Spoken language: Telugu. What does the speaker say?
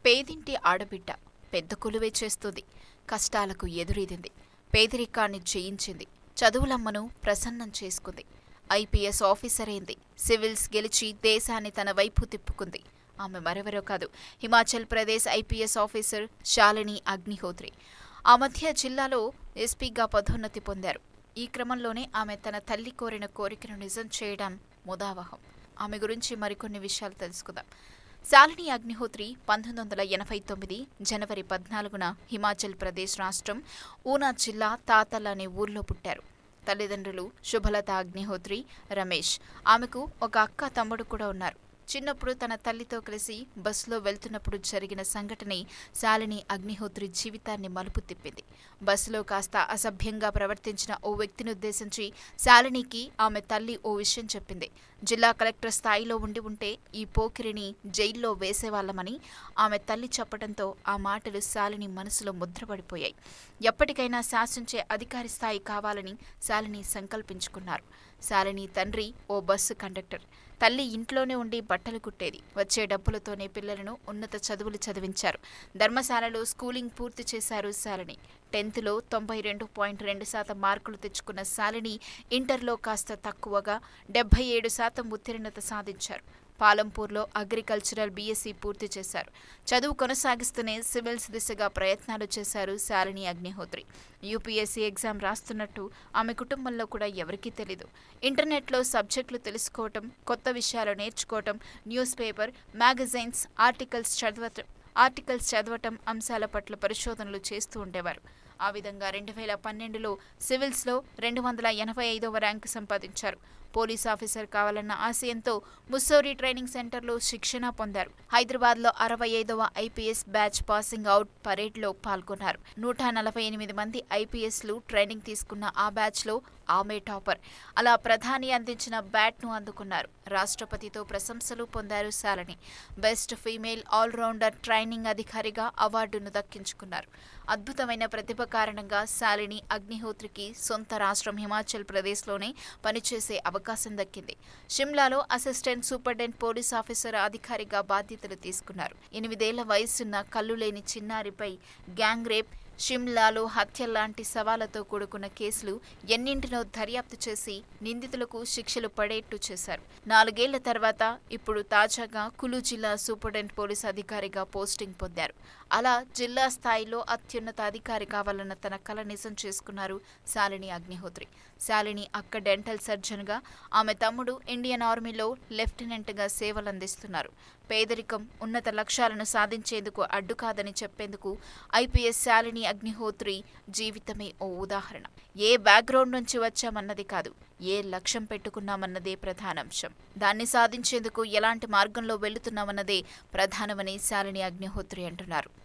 పేదింటి ఆడబిడ్డ పెద్ద కొలువే చేస్తుంది కష్టాలకు ఎదురీదింది పేదరికాన్ని జయించింది చదువులమ్మను ప్రసన్నం చేసుకుంది ఐపీఎస్ ఆఫీసర్ అయింది సివిల్స్ గెలిచి దేశాన్ని తన వైపు తిప్పుకుంది ఆమె మరెవరో కాదు హిమాచల్ ప్రదేశ్ ఐపీఎస్ ఆఫీసర్ శాలిని అగ్నిహోత్రి ఆ మధ్య జిల్లాలో ఎస్పీగా పదోన్నతి పొందారు ఈ క్రమంలోనే ఆమె తన తల్లి కోరిన కోరికను నిజం చేయడం ముదావహం ఆమె గురించి మరికొన్ని విషయాలు తెలుసుకుందాం శాలిని అగ్నిహోత్రి పంతొమ్మిది వందల ఎనభై తొమ్మిది జనవరి పద్నాలుగున హిమాచల్ ప్రదేశ్ రాష్ట్రం ఊనా జిల్లా తాతల్ అనే ఊర్లో పుట్టారు తల్లిదండ్రులు శుభలత అగ్నిహోత్రి రమేష్ ఆమెకు ఒక అక్క తమ్ముడు కూడా ఉన్నారు చిన్నప్పుడు తన తల్లితో కలిసి బస్సులో వెళ్తున్నప్పుడు జరిగిన సంఘటనే శాలిని అగ్నిహోత్రి జీవితాన్ని మలుపు తిప్పింది బస్సులో కాస్త అసభ్యంగా ప్రవర్తించిన ఓ వ్యక్తిని ఉద్దేశించి శాలినికి ఆమె తల్లి ఓ విషయం చెప్పింది జిల్లా కలెక్టర్ స్థాయిలో ఉండి ఉంటే ఈ పోకిరిని జైల్లో వేసేవాళ్లమని ఆమె తల్లి చెప్పడంతో ఆ మాటలు శాలిని మనసులో ముద్రపడిపోయాయి ఎప్పటికైనా శాసించే అధికారి స్థాయి కావాలని శాలిని సంకల్పించుకున్నారు శాలిని తండ్రి ఓ బస్సు కండక్టర్ తల్లి ఇంట్లోనే ఉండి బట్టలు కుట్టేది వచ్చే డబ్బులతోనే పిల్లలను ఉన్నత చదువులు చదివించారు ధర్మశాలలో స్కూలింగ్ పూర్తి చేశారు శాలిని టెన్త్లో తొంభై రెండు పాయింట్ రెండు శాతం మార్కులు తెచ్చుకున్న శాలిని ఇంటర్లో కాస్త తక్కువగా డెబ్బై ఏడు శాతం ఉత్తీర్ణత సాధించారు పాలంపూర్లో అగ్రికల్చరల్ బీఎస్సీ పూర్తి చేశారు చదువు కొనసాగిస్తూనే సివిల్స్ దిశగా ప్రయత్నాలు చేశారు శాలిని అగ్నిహోత్రి యూపీఎస్సీ ఎగ్జామ్ రాస్తున్నట్టు ఆమె కుటుంబంలో కూడా ఎవరికీ తెలీదు ఇంటర్నెట్లో సబ్జెక్టులు తెలుసుకోవటం కొత్త విషయాలు నేర్చుకోవటం న్యూస్ పేపర్ మ్యాగజైన్స్ ఆర్టికల్స్ చదవటం ఆర్టికల్స్ చదవటం అంశాల పట్ల పరిశోధనలు చేస్తూ ఉండేవారు ఆ విధంగా రెండు వేల పన్నెండులో సివిల్స్లో రెండు వందల ఎనభై ఐదవ ర్యాంకు సంపాదించారు పోలీస్ ఆఫీసర్ కావాలన్న ఆశయంతో ముస్సోరీ ట్రైనింగ్ సెంటర్లో శిక్షణ పొందారు హైదరాబాద్లో అరవై ఐదవ ఐపీఎస్ బ్యాచ్ పాసింగ్ అవుట్ పరేడ్లో పాల్గొన్నారు నూట నలభై ఎనిమిది మంది ఐపీఎస్లు ట్రైనింగ్ తీసుకున్న ఆ బ్యాచ్లో ఆమె టాపర్ అలా ప్రధాని అందించిన బ్యాట్ను అందుకున్నారు రాష్ట్రపతితో ప్రశంసలు పొందారు Shalini best female all rounder training అధికారిగా అవార్డును దక్కించుకున్నారు అద్భుతమైన ప్రతిభ కారణంగా శాలిని అగ్నిహోత్రికి సొంత రాష్ట్రం హిమాచల్ ప్రదేశ్లోనే పనిచేసే అవకాశం దక్కింది షిమ్లాలో అసిస్టెంట్ సూపరింటెండెంట్ పోలీస్ ఆఫీసర్ అధికారిగా బాధ్యతలు తీసుకున్నారు ఎనిమిదేళ్ల వయసున్న కళ్ళు లేని చిన్నారిపై గ్యాంగ్ రేప్ షిమ్లాలో హత్య లాంటి సవాళ్లతో కూడుకున్న కేసులు ఎన్నింటినో దర్యాప్తు చేసి నిందితులకు శిక్షలు పడేట్టు చేశారు నాలుగేళ్ల తర్వాత ఇప్పుడు తాజాగా కులు జిల్లా సూపరింటెండెంట్ పోలీస్ అధికారిగా పోస్టింగ్ పొందారు అలా జిల్లా స్థాయిలో అత్యున్నత అధికారి కావాలన్న తన కల నిజం చేసుకున్నారు శాలిని అగ్నిహోత్రి శాలిని అక్క డెంటల్ సర్జన్గా ఆమె తమ్ముడు ఇండియన్ ఆర్మీలో లెఫ్టినెంట్గా సేవలందిస్తున్నారు పేదరికం ఉన్నత లక్ష్యాలను సాధించేందుకు అడ్డు కాదని చెప్పేందుకు ఐపీఎస్ శాలిని అగ్నిహోత్రి జీవితమే ఓ ఉదాహరణ ఏ బ్యాక్గ్రౌండ్ నుంచి వచ్చామన్నది కాదు ఏ లక్ష్యం పెట్టుకున్నామన్నదే ప్రధానాంశం దాన్ని సాధించేందుకు ఎలాంటి మార్గంలో వెళుతున్నామన్నదే ప్రధానమని శాలిని అగ్నిహోత్రి అంటున్నారు